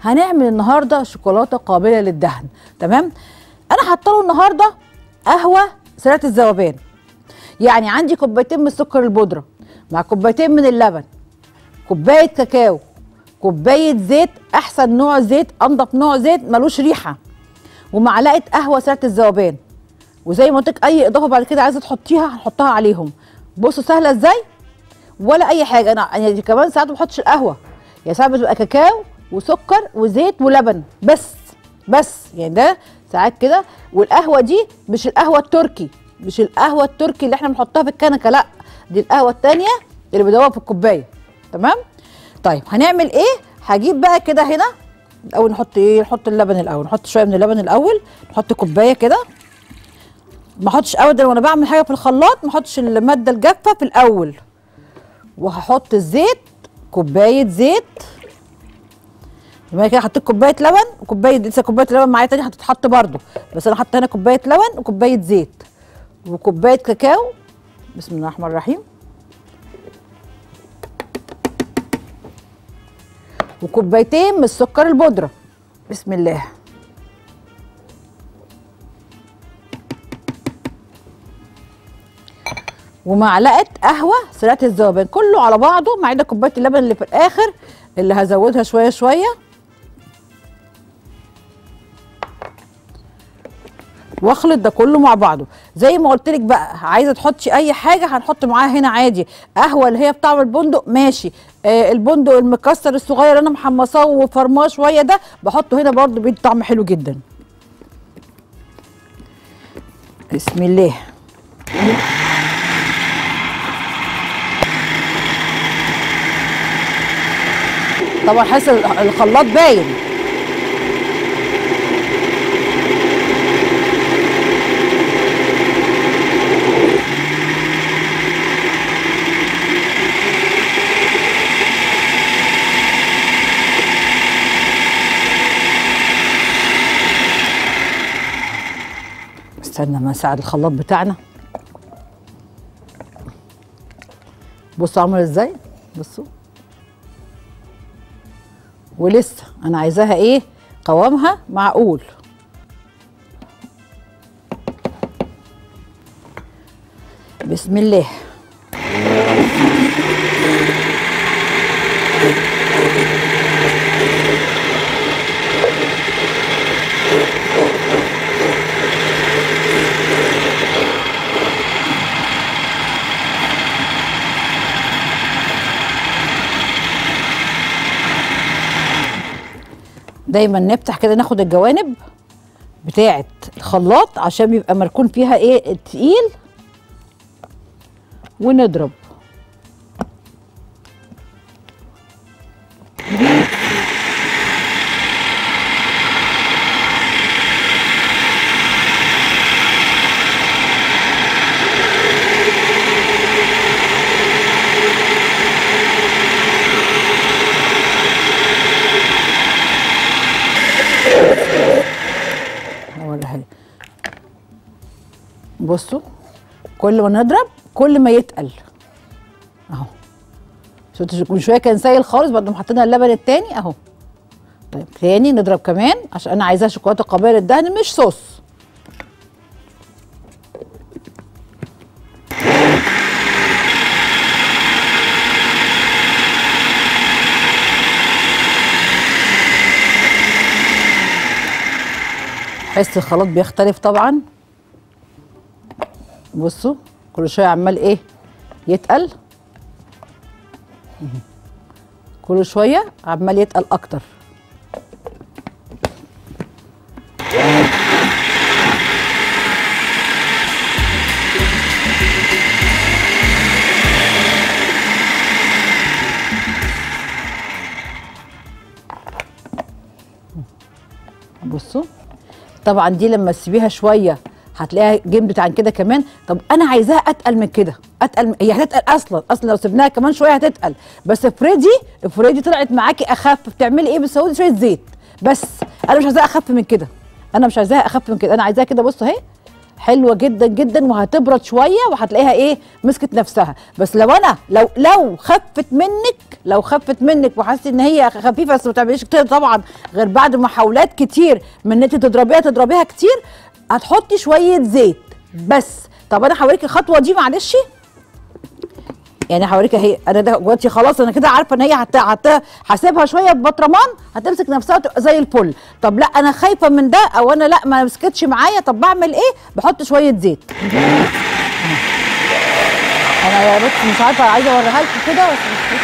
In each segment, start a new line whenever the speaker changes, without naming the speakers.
هنعمل النهارده شوكولاته قابله للدهن تمام انا حاطه له النهارده قهوه سريعه الذوبان يعني عندي كوبايتين من السكر البودره مع كوبايتين من اللبن كوبايه كاكاو كوبايه زيت احسن نوع زيت انضف نوع زيت ملوش ريحه ومعلقه قهوه سريعه الذوبان وزي ما قلت لك اي اضافه بعد كده عايزه تحطيها هنحطها عليهم بصوا سهله ازاي ولا اي حاجه انا يعني كمان ساعات ما بحطش القهوه يا ساعات بتبقى كاكاو وسكر وزيت ولبن بس بس يعني ده ساعات كده والقهوه دي مش القهوه التركي مش القهوه التركي اللي احنا بنحطها في الكنكه لا دي القهوه التانية اللي بدوها في الكوبايه تمام طيب هنعمل ايه هجيب بقى كده هنا الاول نحط ايه نحط اللبن الاول نحط شويه من اللبن الاول نحط كوبايه كده ما احطش ابدا وانا بعمل حاجه في الخلاط ما احطش الماده الجافه في الاول وهحط الزيت كوبايه زيت يبقى كده حطيت كوبايه لبن وكوبايه لسه كوبايه لبن معايا تاني هتتحط برده بس انا حاطه هنا كوبايه لبن وكوبايه زيت وكوبايه كاكاو بسم الله الرحمن الرحيم وكوبايتين من السكر البودره بسم الله ومعلقه قهوه سريعه الذوبان كله على بعضه ما عدا كوبايه اللبن اللي في الاخر اللي هزودها شويه شويه واخلط ده كله مع بعضه زي ما قلت لك بقى عايزه تحطي اي حاجه هنحط معاها هنا عادي قهوه اللي هي بطعم البندق ماشي آه البندق المكسر الصغير اللي انا محمصاه وفرماه شويه ده بحطه هنا برده بيدي طعم حلو جدا بسم الله طبعا حاسس الخلاط باين استنى ما نساعد الخلاط بتاعنا بصوا عامل ازاي بصوا ولسه انا عايزاها ايه قوامها معقول بسم الله دايما نفتح كده ناخد الجوانب بتاعه الخلاط عشان بيبقى مركون فيها ايه التقيل ونضرب اوريها لك بصوا كل ما نضرب كل ما يتقل اهو شفت من شويه كان سايل خالص بعد ما حطينا اللبن التاني اهو طيب تاني نضرب كمان عشان انا عايزاها شوكولاته قابله للدهن مش صوص حس الخلاط بيختلف طبعا بصوا كل شويه عمال ايه يتقل كل شويه عمال يتقل اكتر بصوا طبعا دي لما تسيبيها شويه هتلاقيها جمدت عن كده كمان طب انا عايزاها اتقل من كده اتقل من... هي هتتقل اصلا اصلا لو سيبناها كمان شويه هتتقل بس افرضي افرضي طلعت معاكي اخف بتعملي ايه بتسودي شويه زيت بس انا مش عايزاها اخف من كده انا مش عايزاها اخف من كده انا عايزاها كده بص اهي حلوه جدا جدا وهتبرد شويه وهتلاقيها ايه مسكت نفسها بس لو انا لو لو خفت منك لو خفت منك وحسيت ان هي خفيفه بس ما تعمليش كتير طبعا غير بعد محاولات كتير من ان انت تضربيها تضربيها كتير هتحطي شويه زيت بس طب انا هوريكي الخطوه دي معلش يعني هوريك اهي انا دلوقتي خلاص انا كده عارفه ان هي هت هت هسيبها شويه ببطرمان هتمسك نفسها تبقى زي الفل طب لا انا خايفه من ده او انا لا ما مسكتش معايا طب بعمل ايه بحط شويه زيت انا يا بس مش عارفه عايزه اوريها لكم كده بس مش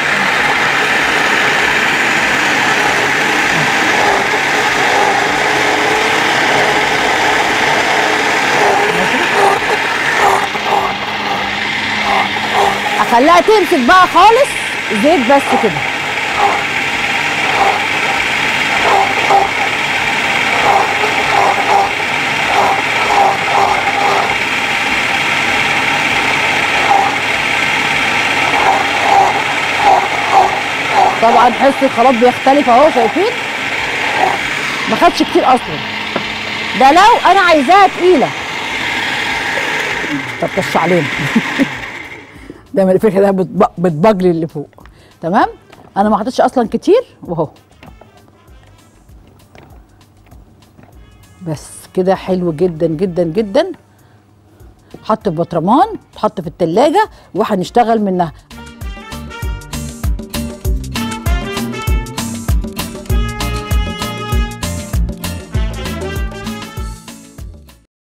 اخليها تمسك بقى خالص زيت بس كده طبعا حس الخلاط بيختلف اهو شايفين ما خدش كتير اصلا ده لو انا عايزاها تقيله طب طش علينا ده من الفكره ده بتب- بتبجلي اللي فوق تمام انا ما حطيتش اصلا كتير واهو بس كده حلو جدا جدا جدا حط في بطرمان تحط في التلاجة وهنشتغل منها